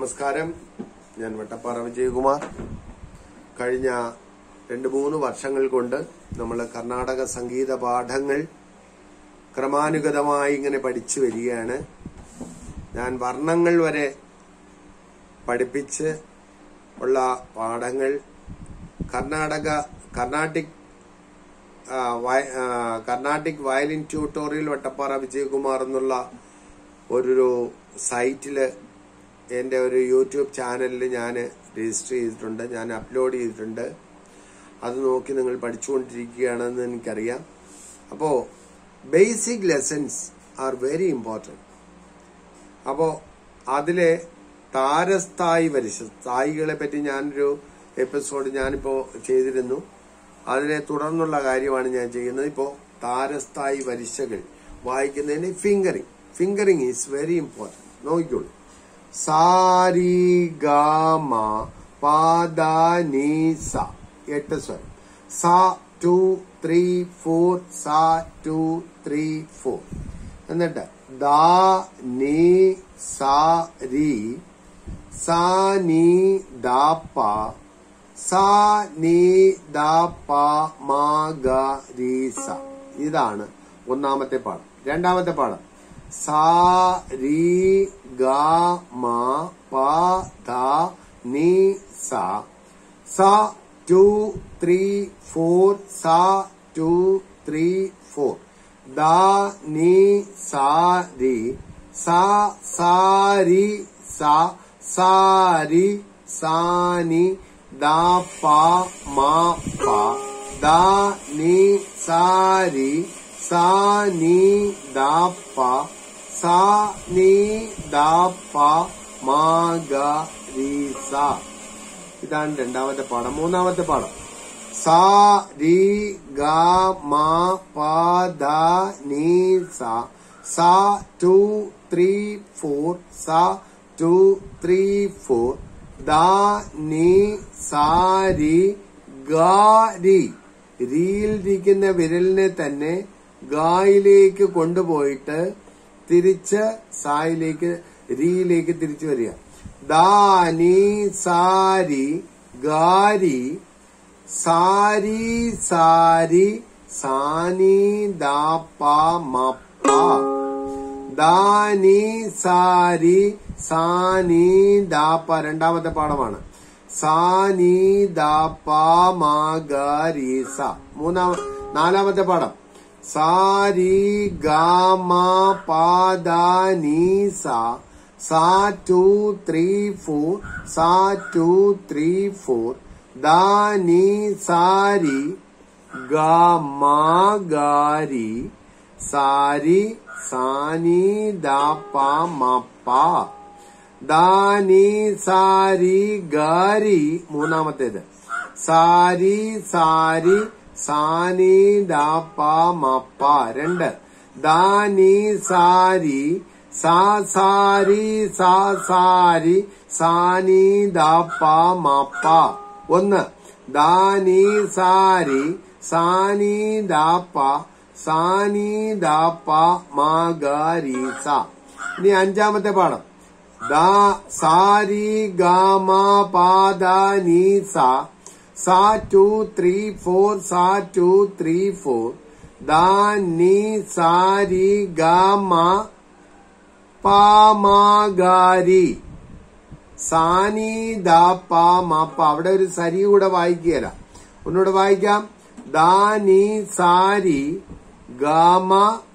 നമസ്കാരം ഞാൻ വട്ടപ്പാറ വിജയകുമാർ കഴിഞ്ഞ രണ്ട് മൂന്ന് വർഷങ്ങൾ കൊണ്ട് നമ്മൾ കർണാടക സംഗീത പാഠങ്ങൾ ക്രമാനുഗതമായി ഇങ്ങനെ പഠിച്ചു വരികയാണ് ഞാൻ വർണ്ണങ്ങൾ വരെ പഠിപ്പിച്ച് ഉള്ള പാഠങ്ങൾ കർണാടക കർണാട്ടിക് ആ, വയ- ആ, Carnatic violin tutorial Vattappara Vijayakumar എന്നുള്ള ഒരു സൈറ്റില് എൻ്റെ ഒരു യൂട്യൂബ് ചാനലിൽ ഞാൻ രജിസ്റ്റർ ചെയ്തിട്ടുണ്ട് ഞാൻ അപ്ലോഡ് ചെയ്തിട്ടുണ്ട് അത് നോക്കി നിങ്ങൾ പഠിച്ചുകൊണ്ടിരിക്കുകയാണെന്ന് എനിക്കറിയാം അപ്പോൾ basic lessons are very important അപ്പോൾ അതിലെ താരസ്ഥായി വരിശ സ്ഥായികളെ പറ്റി ഞാനൊരു എപ്പിസോഡ് ഞാനിപ്പോ ചെയ്തിരുന്നു അതിനെ തുടർന്നുള്ള കാര്യമാണ് ഞാൻ ചെയ്യുന്നത് ഇപ്പോ താരസ്ഥായി വരിശകൾ വായിക്കുന്നതിന് fingering fingering is very important നോക്കിക്കോളൂ സാരി ഗാമ പാദ നീ സ എട്ട് സ്വരം സ ടു ത്രീ ഫോർ സ ടു ത്രീ ഫോർ എന്നിട്ട് ദ നീ സ രി സ നീ ദ പ സ നീ ദ പ മ ഗ രി സ ഇതാണ് ഒന്നാമത്തെ പാഠം രണ്ടാമത്തെ പാഠം സ രി ഗ മ പ ധ നീ സ സ ടു ത്രീ ഫോർ സ ടു ത്രീ ഫോർ ദ നീ സാ രി സ സാരി സ സാരി സാനി ദ പ മ പ ദ നീ സാരി സാനി ദ പ സാ നീ ദ പ മ ഗ രി സ ഇതാണ് രണ്ടാമത്തെ പാഠം മൂന്നാമത്തെ പാഠം സ രി ഗ മ പ ധ നീ സ സ ടു ത്രീ ഫോർ സ ടു ത്രീ ഫോർ ദ നീ സാരി ഗാരി റിയിലിരിക്കുന്ന വിരലിനെ തന്നെ ഗായിലേക്ക് കൊണ്ടുപോയിട്ട് തിരിച്ച് സായിലേക്ക് റിയിലേക്ക് തിരിച്ചു വരിക ദാനി സാരി ഗാരി സാരി സാരി സാനി ദാപ്പ മപ്പ ദാനി സാരി സാനി ദാപ്പ രണ്ടാമത്തെ പാഠമാണ് സാനി ദാപ്പ മാഗരി സ മൂന്നാമ നാലാമത്തെ പാഠം സാരി ഗാമ പാദ നീ സ സാ ടു ത്രീ ഫോർ സാ ടു ത്രീ ഫോർ ദാ നീ സാരി ഗാരി സാരി സാനി ദാപ്പ മപ്പ ദാനി സാരി ഗാരി മൂന്നാമത്തേത് സാരി സാരി സാനി ദാപ്പ മപ്പ രണ്ട് ദാനി സാരി സാ സാരി സാ സാരി സാനി ദാപ്പ മപ്പ ഒന്ന് ദാനി സാരി സാനി ദാപ്പ സാനി ദാപ്പ മാഗരി സ ഇനി അഞ്ചാമത്തെ പാഠം ദാ സാരി ഗാമ പാദ നീ സ സാ ടു ത്രീ ഫോർ സാ ടു ത്രീ ഫോർ ദാ നീ സാരി ഗാമ പാമാഗാരി സാനി ദാ പാ മാപ്പ അവിടെ ഒരു സരി കൂടെ വായിക്കുകയല്ല ഒന്നുകൂടെ വായിക്കാം ദാനി സാരി ഗാമ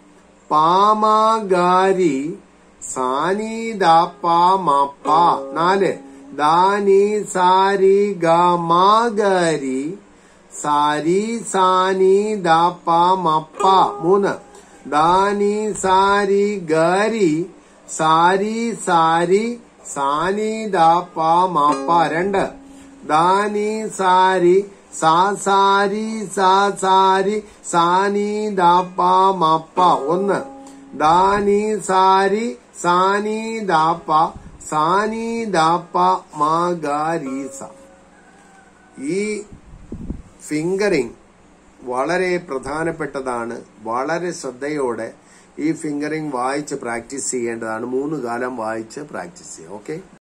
പാമാഗാരി സാനി ദാ പാ മാപ്പ നാല് ദാനി സാരി ഗാമാഗാരി സാരി സാനി ദാ പാ മപ്പ മൂന്ന് ദാനി സാരി ഗാരി സാരി സാരി സാനി ദാ പാ മാപ്പ രണ്ട് ദാനി സാരി സാ സാരി സാ സാരി സാനി ദാ പാ മാപ്പ ഒന്ന് ദാനി സാരി സാനി ദാ പ സാനി ദാ പ മാഗാരീസ ഈ ഫിംഗറിംഗ് വളരെ പ്രധാനപ്പെട്ടതാണ് വളരെ ശ്രദ്ധയോടെ ഈ ഫിംഗറിംഗ് വായിച്ച് പ്രാക്ടീസ് ചെയ്യേണ്ടതാണ് മൂന്ന് കാലം വായിച്ച് പ്രാക്ടീസ് ചെയ്യുക ഓക്കെ